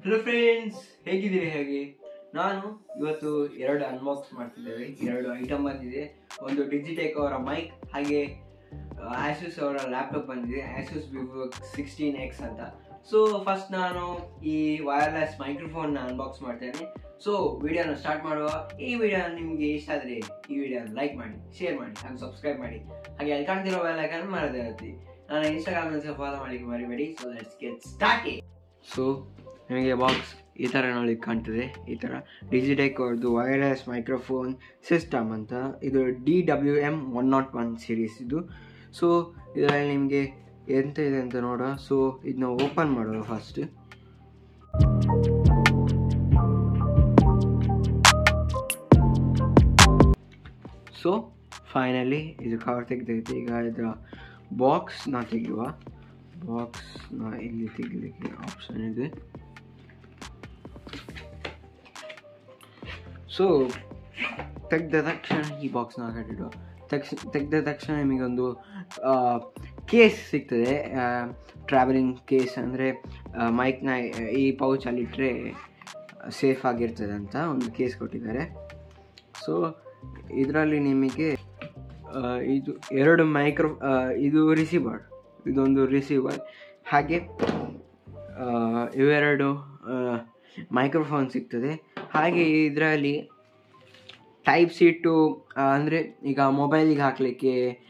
hello friends ಹೇಗಿದ್ದೀರಿ ಹೇಗೆ ನಾನು ಇವತ್ತು ಎರಡು ಅನ್ಬಾಕ್ಸ್ ಮಾಡ್ತಿದ್ದೇವೆ ಎರಡು ಐಟಮ್ ಬಂದಿದೆ ಒಂದು ಡಿಜಿಟೆಕ್ ಅವರ ಮೈಕ್ ಹಾಗೆ ಆಸೂಸ್ ಅವರ ಲ್ಯಾಪ್ಟಾಪ್ ಬಂದಿದೆ ಆಸೂಸ್ ವಿವೋ ಸಿಕ್ಸ್ಟೀನ್ ಎಕ್ಸ್ ಅಂತ ಸೊ ಫಸ್ಟ್ ನಾನು ಈ ವೈರ್ಲೆಸ್ ಮೈಕ್ರೋಫೋನ್ನ ಅನ್ಬಾಕ್ಸ್ ಮಾಡ್ತೇನೆ ಸೊ ವಿಡಿಯೋನ ಸ್ಟಾರ್ಟ್ ಮಾಡುವ ಈ ವಿಡಿಯೋ ನಿಮಗೆ ಇಷ್ಟ ಆದರೆ ಈ ವಿಡಿಯೋನ ಲೈಕ್ ಮಾಡಿ ಶೇರ್ ಮಾಡಿ ಹಾಗೆ ಸಬ್ಸ್ಕ್ರೈಬ್ ಮಾಡಿ ಹಾಗೆ ಅಲ್ಲಿ ಕಾಣ್ತಿರೋ ಬೆಲ್ ಐಕನ್ ಮರದೇ ಇರ್ತಿ ನನ್ನ ಇನ್ಸ್ಟಾಗ್ರಾಮ್ ಸಹ ಫಾಲೋ ಮಾಡಲಿಕ್ಕೆ ಮರಿಬೇಡಿ so let's get start so ನಿಮಗೆ ಬಾಕ್ಸ್ ಈ ಥರ ನೋಡ್ಲಿಕ್ಕೆ ಕಾಣ್ತದೆ ಈ ಥರ ಡಿಜಿಟೆಕ್ ಅವ್ರದ್ದು ವೈರ್ಲೆಸ್ ಮೈಕ್ರೋಫೋನ್ ಸಿಸ್ಟಮ್ ಅಂತ ಇದು D W M one naught one series ಇದು ಸೊ ಇದರಲ್ಲಿ ನಿಮಗೆ ಎಂತ ಇದೆ ಅಂತ ನೋಡುವ ಸೊ ಇದನ್ನ ಓಪನ್ ಮಾಡುವ ಫಸ್ಟ್ ಸೊ ಫೈನಲಿ ಇದು ಕವರ್ ತೆಗೆದೈತೆ ಈಗ ಇದರ ಬಾಕ್ಸ್ನ ತೆಗೆಯುವ ಬಾಕ್ಸ್ನ ಇಲ್ಲಿ ತೆಗಿಲಿಕ್ಕೆ ಆಪ್ಷನ್ ಇದೆ ಸೊ ತೆಗೆದ ತಕ್ಷಣ ಈ ಬಾಕ್ಸ್ನ ಹಾಕಿಡುವ ತಕ್ಷ ತೆಗೆದ ತಕ್ಷಣ ನಿಮಗೊಂದು ಕೇಸ್ ಸಿಗ್ತದೆ ಟ್ರಾವೆಲಿಂಗ್ ಕೇಸ್ ಅಂದರೆ ಮೈಕ್ನ ಈ ಪೌಚಲ್ಲಿ ಇಟ್ಟರೆ ಸೇಫ್ ಆಗಿರ್ತದೆ ಅಂತ ಒಂದು ಕೇಸ್ ಕೊಟ್ಟಿದ್ದಾರೆ ಸೊ ಇದರಲ್ಲಿ ನಿಮಗೆ ಆ, ಇದು ಎರಡು ಮೈಕ್ರೋ ಆ, ಇದು ರಿಸೀವರ್ ಇದೊಂದು ರಿಸೀವರ್ ಹಾಗೆ ಆ, ಇವೆರಡು ಮೈಕ್ರೋಫೋನ್ ಸಿಗ್ತದೆ ಹಾಗೆ ಇದರಲ್ಲಿ ಟೈಪ್ ಸಿ ಟು ಅಂದರೆ ಈಗ ಮೊಬೈಲಿಗೆ ಹಾಕಲಿಕ್ಕೆ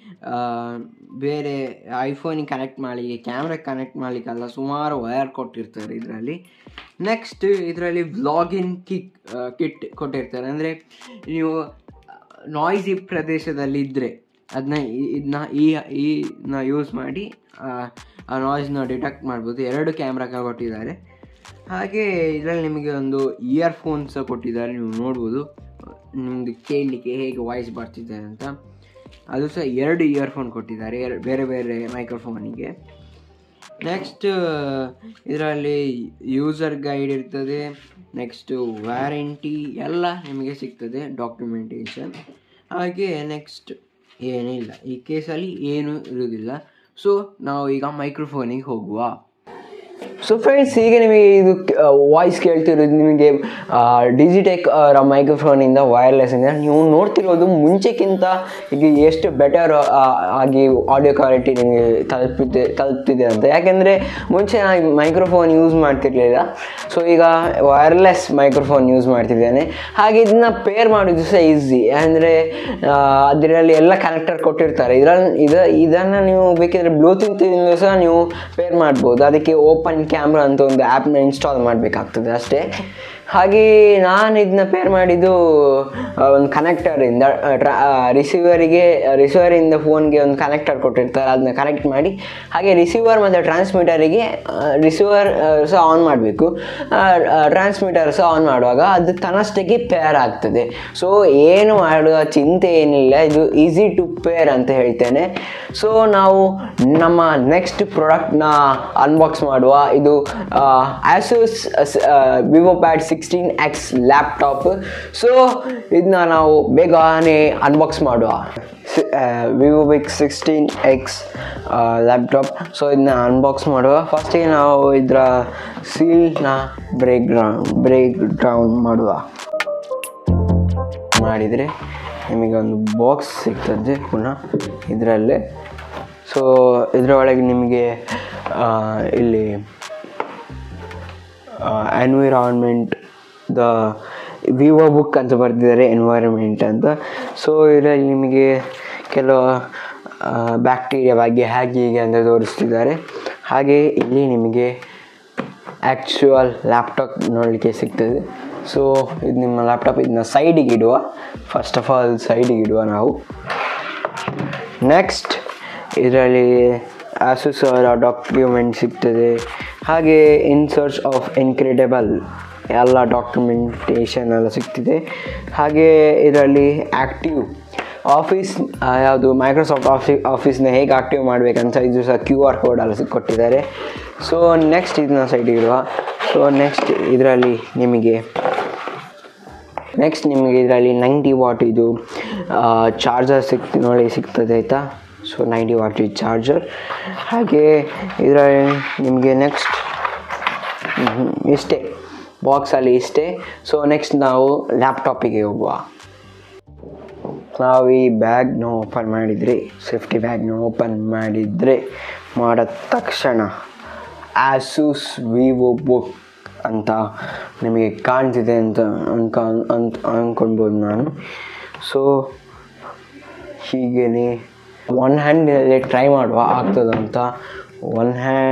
ಬೇರೆ ಐಫೋನಿಗೆ ಕನೆಕ್ಟ್ ಮಾಡಲಿಕ್ಕೆ ಕ್ಯಾಮ್ರಾಗೆ ಕನೆಕ್ಟ್ ಮಾಡಲಿಕ್ಕೆಲ್ಲ ಸುಮಾರು ವಯರ್ ಕೊಟ್ಟಿರ್ತಾರೆ ಇದರಲ್ಲಿ ನೆಕ್ಸ್ಟ್ ಇದರಲ್ಲಿ ವ್ಲಾಗಿನ್ ಕಿಕ್ ಕಿಟ್ ಕೊಟ್ಟಿರ್ತಾರೆ ಅಂದರೆ ನೀವು ನಾಯ್ಸಿ ಪ್ರದೇಶದಲ್ಲಿ ಇದ್ದರೆ ಅದನ್ನ ಇದನ್ನ ಈ ಈನ ಯೂಸ್ ಮಾಡಿ ಆ, ಆ ನಾಯ್ಸ್ನ ಡಿಟೆಕ್ಟ್ ಮಾಡ್ಬೋದು ಎರಡು ಕ್ಯಾಮ್ರಾ ಕೊಟ್ಟಿದ್ದಾರೆ ಹಾಗೆ ಇದರಲ್ಲಿ ನಿಮಗೆ ಒಂದು ಇಯರ್ಫೋನ್ಸ್ ಕೊಟ್ಟಿದ್ದಾರೆ ನೀವು ನೋಡ್ಬೋದು ನಿಮ್ಮದು ಕೇಳಲಿಕ್ಕೆ ಹೇಗೆ ವಾಯ್ಸ್ ಬರ್ತಿದೆ ಅಂತ ಅದು ಸಹ ಎರಡು ಇಯರ್ಫೋನ್ ಕೊಟ್ಟಿದ್ದಾರೆ ಎರಡು ಬೇರೆ ಬೇರೆ ಮೈಕ್ರೋಫೋನಿಗೆ ನೆಕ್ಸ್ಟ್ ಇದರಲ್ಲಿ ಯೂಸರ್ ಗೈಡ್ ಇರ್ತದೆ ನೆಕ್ಸ್ಟು ವ್ಯಾರಂಟಿ ಎಲ್ಲ ನಿಮಗೆ ಸಿಗ್ತದೆ ಡಾಕ್ಯುಮೆಂಟೇಷನ್ ಹಾಗೆ ನೆಕ್ಸ್ಟ್ ಏನಿಲ್ಲ ಈ ಕೇಸಲ್ಲಿ ಏನೂ ಇರುವುದಿಲ್ಲ ಸೊ ನಾವು ಈಗ ಮೈಕ್ರೋಫೋನಿಗೆ ಹೋಗುವ ಸೊ ಫ್ರೆಂಡ್ಸ್ ಈಗ ನಿಮಗೆ ಇದು ವಾಯ್ಸ್ ಕೇಳ್ತಿರೋದು ನಿಮಗೆ ಡಿಜಿಟೆಕ್ ಅವರ ಮೈಕ್ರೋಫೋನಿಂದ ವೈರ್ಲೆಸ್ಸಿಂದ ನೀವು ನೋಡ್ತಿರೋದು ಮುಂಚೆಕ್ಕಿಂತ ಈಗ ಎಷ್ಟು ಬೆಟರ್ ಆಗಿ ಆಡಿಯೋ ಕ್ವಾಲಿಟಿ ನಿಮಗೆ ತಲುಪಿದೆ ತಲುಪ್ತಿದೆ ಅಂತ ಯಾಕೆಂದರೆ ಮುಂಚೆ ನಾನು ಮೈಕ್ರೋಫೋನ್ ಯೂಸ್ ಮಾಡ್ತಿರ್ಲಿಲ್ಲ ಸೊ ಈಗ ವೈರ್ಲೆಸ್ ಮೈಕ್ರೋಫೋನ್ ಯೂಸ್ ಮಾಡ್ತಿದ್ದೇನೆ ಹಾಗೆ ಇದನ್ನ ಪೇರ್ ಮಾಡೋದು ಸಹ ಈಸಿ ಅಂದರೆ ಅದರಲ್ಲಿ ಎಲ್ಲ ಕನೆಕ್ಟರ್ ಕೊಟ್ಟಿರ್ತಾರೆ ಇದರಲ್ಲಿ ಇದು ಇದನ್ನು ನೀವು ಬೇಕಿದ್ರೆ ಬ್ಲೂಟೂತ್ ಸಹ ನೀವು ಪೇರ್ ಮಾಡ್ಬೋದು ಅದಕ್ಕೆ ಓಪನ್ ಕ್ಯಾಮ್ರಾ ಅಂತ ಒಂದು ಆ್ಯಪ್ನ ಇನ್ಸ್ಟಾಲ್ ಮಾಡಬೇಕಾಗ್ತದೆ ಅಷ್ಟೇ ಹಾಗೆ ನಾನು ಇದನ್ನ ಪೇರ್ ಮಾಡಿದ್ದು ಆ, ಒಂದು ಕನೆಕ್ಟರಿಂದ ರಿಸೀವರಿಗೆ ರಿಸೀವರಿಂದ ಫೋನ್ಗೆ ಒಂದು ಕನೆಕ್ಟರ್ ಕೊಟ್ಟಿರ್ತಾರೆ ಅದನ್ನ ಕನೆಕ್ಟ್ ಮಾಡಿ ಹಾಗೆ ರಿಸೀವರ್ ಮತ್ತು ಟ್ರಾನ್ಸ್ಮಿಟರಿಗೆ ರಿಸೀವರ್ ಸಹ ಆನ್ ಮಾಡಬೇಕು ಟ್ರಾನ್ಸ್ಮಿಟರ್ ಸಹ ಆನ್ ಮಾಡುವಾಗ ಅದು ತನ್ನಷ್ಟಕ್ಕೆ ಪೇರ್ ಆಗ್ತದೆ ಸೊ ಏನು ಮಾಡುವ ಚಿಂತೆ ಏನಿಲ್ಲ ಇದು ಈಸಿ ಟು ಪೇರ್ ಅಂತ ಹೇಳ್ತೇನೆ ಸೊ ನಾವು ನಮ್ಮ ನೆಕ್ಸ್ಟ್ ಪ್ರಾಡಕ್ಟ್ನ ಅನ್ಬಾಕ್ಸ್ ಮಾಡುವ ಇದು Asus Vivo pad sixteen X laptop so ಇದನ್ನ ನಾವು ಬೇಗನೆ ಅನ್ಬಾಕ್ಸ್ ಮಾಡುವ Vivo big sixteen X laptop so ಇದನ್ನ ಅನ್ಬಾಕ್ಸ್ ಮಾಡುವ ಫಸ್ಟಿಗೆ ನಾವು ಇದರ ಸೀಲ್ನ ಬ್ರೇಕ್ ಡೌನ್ ಬ್ರೇಕ್ ಡೌನ್ ಮಾಡುವ ಮಾಡಿದರೆ ನಿಮಗೆ ಒಂದು ಬಾಕ್ಸ್ ಸಿಗ್ತದೆ ಪುನಃ ಇದರಲ್ಲೇ ಸೊ ಇದರ ಒಳಗೆ ನಿಮಗೆ ಆ, ಇಲ್ಲಿ ಎನ್ವಿರಾನ್ಮೆಂಟ್ ದ ವಿವೋ ಬುಕ್ ಅಂತ ಬರೆದಿದ್ದಾರೆ ಎನ್ವೈರನ್ಮೆಂಟ್ ಅಂತ ಸೊ ಇದರಲ್ಲಿ ನಿಮಗೆ ಕೆಲವು ಬ್ಯಾಕ್ಟೀರಿಯಾ ಬಗ್ಗೆ ಹೇಗೆ ಹೀಗೆ ಅಂತ ತೋರಿಸ್ತಿದ್ದಾರೆ ಹಾಗೆ ಇಲ್ಲಿ ನಿಮಗೆ ಆ್ಯಕ್ಚುಯಲ್ ಲ್ಯಾಪ್ಟಾಪ್ ನೋಡಲಿಕ್ಕೆ ಸಿಗ್ತದೆ ಸೊ ಇದು ನಿಮ್ಮ ಲ್ಯಾಪ್ಟಾಪ್ ಇದನ್ನ ಸೈಡಿಗೆ ಇಡುವ ಫಸ್ಟ್ ಆಫ್ ಆಲ್ ಸೈಡಿಗೆ ಇಡುವ ನಾವು ನೆಕ್ಸ್ಟ್ ಇದರಲ್ಲಿ ಆಸೂಸ್ ಅವರ ಡಾಕ್ಯುಮೆಂಟ್ ಸಿಗ್ತದೆ ಹಾಗೆ ಇನ್ ಸರ್ಚ್ ಆಫ್ ಇನ್ಕ್ರೆಡಿಬಲ್ ಎಲ್ಲ ಡಾಕ್ಯುಮೆಂಟೇಷನ್ ಎಲ್ಲ ಸಿಗ್ತಿದೆ ಹಾಗೆ ಇದರಲ್ಲಿ ಆ್ಯಕ್ಟಿವ್ ಆಫೀಸ್ ಯಾವುದು ಮೈಕ್ರೋಸಾಫ್ಟ್ ಆಫೀ ಆಫೀಸ್ನ ಹೇಗೆ ಆಕ್ಟಿವ್ ಮಾಡಬೇಕಂತ ಇದು ಸಹ ಕ್ಯೂ ಆರ್ ಕೋಡ್ ಎಲ್ಲ ಸಿಕ್ ಕೊಟ್ಟಿದ್ದಾರೆ ಸೊ ನೆಕ್ಸ್ಟ್ ಇದನ್ನ ಸೈಡ್ ಇಡುವ ಸೊ ನೆಕ್ಸ್ಟ್ ಇದರಲ್ಲಿ ನಿಮಗೆ ನೆಕ್ಸ್ಟ್ ನಿಮಗೆ ಇದರಲ್ಲಿ ನೈಂಟಿ ವಾಟ್ ಇದು ಚಾರ್ಜರ್ ಸಿಕ್ ನೋಡಿ ಸಿಗ್ತದೆ ಆಯಿತಾ ಸೊ ನೈಂಟಿ ವಾಟ್ ಚಾರ್ಜರ್ ಹಾಗೆ ಇದರಲ್ಲಿ ನಿಮಗೆ ನೆಕ್ಸ್ಟ್ ಹ್ಮ್, ಇಷ್ಟೇ ಬಾಕ್ಸಲ್ಲಿ ಇಷ್ಟೇ ಸೊ ನೆಕ್ಸ್ಟ್ ನಾವು ಲ್ಯಾಪ್ಟಾಪಿಗೆ ಹೋಗುವ ನಾವು ಈ ಬ್ಯಾಗ್ನ ಓಪನ್ ಮಾಡಿದರೆ ಸೇಫ್ಟಿ ಬ್ಯಾಗ್ನ ಓಪನ್ ಮಾಡಿದರೆ ಮಾಡಿದ ತಕ್ಷಣ ಆಸೂಸ್ ವಿವೋ ಬುಕ್ ಅಂತ ನಿಮಗೆ ಕಾಣ್ತಿದೆ ಅಂತ ಅನ್ಕ ಅಂತ ಅಂದ್ಕೊಳ್ಬೋದು ನಾನು ಸೊ ಹೀಗೇ ಒನ್ ಹ್ಯಾಂಡಲ್ಲಿ ಟ್ರೈ ಮಾಡುವ ಆಗ್ತದ ಅಂತ ಒನ್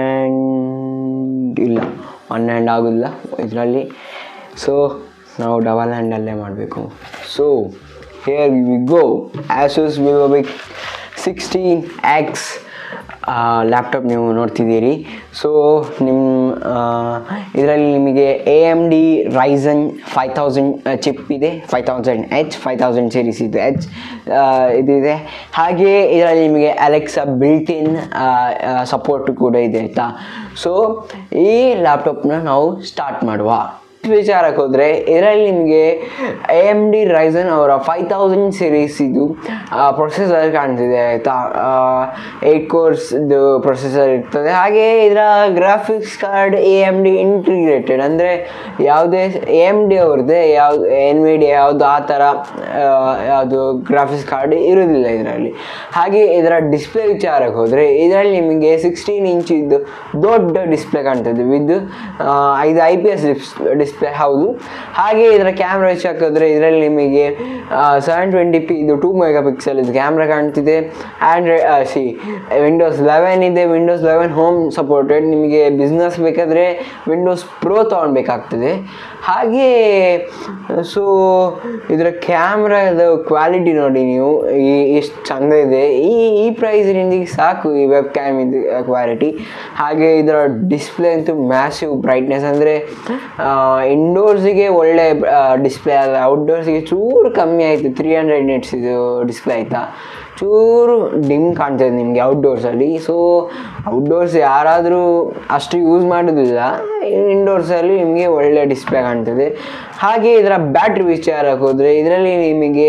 ಹ್ಯಾಂಡ್ ಇಲ್ಲ ಒನ್ ಹ್ಯಾಂಡ್ ಆಗೋದಿಲ್ಲ ಇದರಲ್ಲಿ ಸೊ ನಾವು ಡಬಲ್ ಹ್ಯಾಂಡಲ್ಲೇ ಮಾಡಬೇಕು so here we go Asus Vivo big sixteen X laptop ನೀವು ನೋಡ್ತಿದ್ದೀರಿ ಸೊ ನಿಮ್ಮ ಇದರಲ್ಲಿ ನಿಮಗೆ A M D Ryzen five thousand chip ಇದೆ five thousand H five thousand series ಇದೆ ಎಚ್ ಇದಿದೆ ಹಾಗೆ ಇದರಲ್ಲಿ ನಿಮಗೆ ಅಲೆಕ್ಸಾ ಬಿಲ್ಟ್ ಇನ್ ಸಪೋರ್ಟ್ ಕೂಡ ಇದೆ ಆಯಿತಾ ಸೊ ಈ ಲ್ಯಾಪ್ಟಾಪ್ನ ನಾವು ಸ್ಟಾರ್ಟ್ ಮಾಡುವ ವಿಚಾರಕ್ಕೆ ಹೋದರೆ ಇದರಲ್ಲಿ ನಿಮಗೆ ಎ ಎಮ್ ಡಿ ರೈಸನ್ ಅವರ ಫೈವ್ ತೌಸಂಡ್ ಸೀರೀಸ್ ಇದು ಪ್ರೊಸೆಸರ್ ಕಾಣ್ತಿದೆ ಆಯಿತಾ ಏಯ್ಟ್ ಕೋರ್ಸ್ದು ಪ್ರೊಸೆಸರ್ ಇರ್ತದೆ ಹಾಗೆ ಇದರ graphics card A M D integrated ಅಂದರೆ ಯಾವುದೇ ಎ ಎಮ್ ಡಿ ಅವ್ರದ್ದೇ ಯಾವ್ದು ಎನ್ ವಿ ಡಿ ಯಾವುದು ಆ ಥರ ಯಾವುದು ಗ್ರಾಫಿಕ್ಸ್ ಕಾರ್ಡ್ ಇರೋದಿಲ್ಲ ಇದರಲ್ಲಿ ಹಾಗೆ ಇದರ ಡಿಸ್ಪ್ಲೇ ವಿಚಾರಕ್ಕೆ ಹೋದರೆ ಇದರಲ್ಲಿ ನಿಮಗೆ ಸಿಕ್ಸ್ಟೀನ್ ಇಂಚ್ ಇದ್ದು ದೊಡ್ಡ ಡಿಸ್ಪ್ಲೇ ಕಾಣ್ತದೆ ವಿತ್ ಐದು ಐ ಪಿ ಎಸ್ ಡಿಸ್ಪ್ಲೇ ಹೌದು ಹಾಗೆ ಇದರ ಕ್ಯಾಮ್ರಾ ವಿಚಾರಕ್ಕೆ ಹೋದರೆ ಇದರಲ್ಲಿ ನಿಮಗೆ ಸೆವೆನ್ ಟ್ವೆಂಟಿ ಪಿ ಇದು ಟೂ ಮೆಗಾ ಪಿಕ್ಸೆಲ್ ಇದು ಕ್ಯಾಮ್ರಾ ಕಾಣ್ತಿದೆ ಆ್ಯಂಡ್ರಾಯ್ಡ್ ಸಿ ವಿಂಡೋಸ್ ಲೆವೆನ್ ಇದೆ ವಿಂಡೋಸ್ ಲೆವೆನ್ ಹೋಮ್ ಸಪೋರ್ಟೆಡ್ ನಿಮಗೆ ಬಿಸ್ನೆಸ್ ಬೇಕಾದರೆ ವಿಂಡೋಸ್ ಪ್ರೋ ತೊಗೊಳ್ಬೇಕಾಗ್ತದೆ ಹಾಗೆ ಸೊ ಇದರ ಕ್ಯಾಮ್ರಾದ ಕ್ವಾಲಿಟಿ ನೋಡಿ ನೀವು ಈ ಎಷ್ಟು ಚಂದ ಇದೆ ಈ ಈ ಪ್ರೈಸ್ ರೇಂಜಿಗೆ ಸಾಕು ಈ ವೆಬ್ ಕ್ಯಾಮ್ ಇದು ಕ್ವಾಲಿಟಿ ಹಾಗೆ ಇದರ ಡಿಸ್ಪ್ಲೇ ಅಂತೂ ಮ್ಯಾಸಿವ್ ಬ್ರೈಟ್ನೆಸ್ ಅಂದರೆ ಇಂಡೋರ್ಸಿಗೆ ಒಳ್ಳೆ ಡಿಸ್ಪ್ಲೇ ಅಲ್ಲ ಔಟ್ಡೋರ್ಸಿಗೆ ಚೂರು ಕಮ್ಮಿ ಆಯಿತು ತ್ರೀ ಹಂಡ್ರೆಡ್ ನಿಟ್ಸ್ ಇದು ಡಿಸ್ಪ್ಲೇ ಆಯಿತಾ ಚೂರು ಡಿಮ್ ಕಾಣ್ತದೆ ನಿಮಗೆ ಔಟ್ಡೋರ್ಸಲ್ಲಿ ಸೊ ಔಟ್ಡೋರ್ಸ್ ಯಾರಾದರೂ ಅಷ್ಟು ಯೂಸ್ ಮಾಡೋದಿಲ್ಲ ಇಂಡೋರ್ಸಲ್ಲಿ ನಿಮಗೆ ಒಳ್ಳೆ ಡಿಸ್ಪ್ಲೇ ಕಾಣ್ತದೆ ಹಾಗೆ ಇದರ ಬ್ಯಾಟ್ರಿ ವಿಚಾರಕ್ಕೆ ಹೋದರೆ ಇದರಲ್ಲಿ ನಿಮಗೆ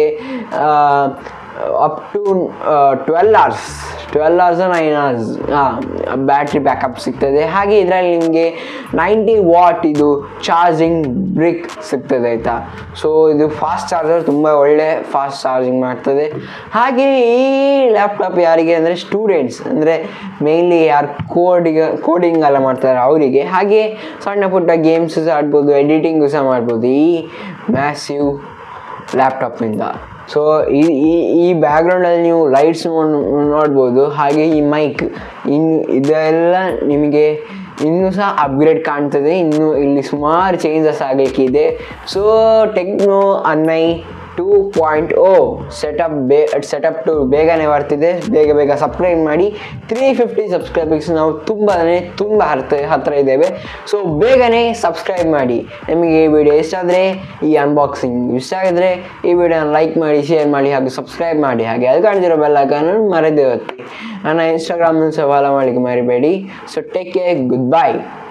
up to twelve hours twelve hours nine hours battery backup ಸಿಗ್ತದೆ ಹಾಗೆ ಇದರಲ್ಲಿ ನಿಮಗೆ ನೈಂಟಿ ವಾಟ್ ಇದು ಚಾರ್ಜಿಂಗ್ ಬ್ರಿಕ್ ಸಿಗ್ತದೆ ಆಯಿತಾ ಸೊ ಇದು ಫಾಸ್ಟ್ ಚಾರ್ಜರ್ ತುಂಬ ಒಳ್ಳೆ ಫಾಸ್ಟ್ ಚಾರ್ಜಿಂಗ್ ಮಾಡ್ತದೆ ಹಾಗೆ ಈ ಲ್ಯಾಪ್ಟಾಪ್ ಯಾರಿಗೆ ಅಂದರೆ ಸ್ಟೂಡೆಂಟ್ಸ್ ಅಂದರೆ ಮೇಯ್ನ್ಲಿ ಯಾರು ಕೋಡಿಗ ಕೋಡಿಂಗ್ ಎಲ್ಲ ಮಾಡ್ತಾರೆ ಅವರಿಗೆ ಹಾಗೆ ಸಣ್ಣ ಪುಟ್ಟ ಗೇಮ್ಸ್ ಸಹ ಆಡ್ಬೋದು ಎಡಿಟಿಂಗು ಸಹ ಮಾಡ್ಬೋದು ಈ ಮ್ಯಾಸಿವ್ ಲ್ಯಾಪ್ಟಾಪಿಂದ ಸೊ ಈ ಈ ಈ ಬ್ಯಾಕ್ಗ್ರೌಂಡಲ್ಲಿ ನೀವು ಲೈಟ್ಸ್ ನೋಡ್ಬೋದು ಹಾಗೆ ಈ ಮೈಕ್ ಇನ್ನು ಇದೆಲ್ಲ ನಿಮಗೆ ಇನ್ನೂ ಸಹ ಅಪ್ಗ್ರೇಡ್ ಕಾಣ್ತದೆ ಇನ್ನು ಇಲ್ಲಿ ಸುಮಾರು ಚೇಂಜಸ್ ಆಗಲಿಕ್ಕಿದೆ ಸೊ ಟೆಕ್ನೋ ಅನ್ನೈ ಟೂ ಪಾಯಿಂಟ್ ಓ ಸೆಟಪ್ ಬೇ ಸೆಟಪ್ ಟು ಬೇಗನೆ ಬರ್ತಿದೆ ಬೇಗ ಬೇಗ ಸಬ್ಸ್ಕ್ರೈಬ್ ಮಾಡಿ ತ್ರೀ ಫಿಫ್ಟಿ ಸಬ್ಸ್ಕ್ರೈಬರ್ಸ್ ನಾವು ತುಂಬಾ ತುಂಬ ಹತ್ರ ಹತ್ತಿರ ಇದ್ದೇವೆ ಸೊ ಬೇಗನೆ ಸಬ್ಸ್ಕ್ರೈಬ್ ಮಾಡಿ ನಿಮಗೆ ಈ ವಿಡಿಯೋ ಇಷ್ಟ ಆದರೆ ಈ ಅನ್ಬಾಕ್ಸಿಂಗ್ ಇಷ್ಟ ಆಗಿದ್ರೆ ಈ ವಿಡಿಯೋನ ಲೈಕ್ ಮಾಡಿ ಶೇರ್ ಮಾಡಿ ಹಾಗೂ ಸಬ್ಸ್ಕ್ರೈಬ್ ಮಾಡಿ ಹಾಗೆ ಅದು ಕಾಣ್ತಿರೋ ಬೆಲ್ಲೈಕನ್ನು ಮರೆದೇ ಹೊತ್ತಿ ನನ್ನ ಇನ್ಸ್ಟಾಗ್ರಾಮ್ನ ಸಹ ಫಾಲೋ ಮಾಡಲಿಕ್ಕೆ ಮರಿಬೇಡಿ so take care good bye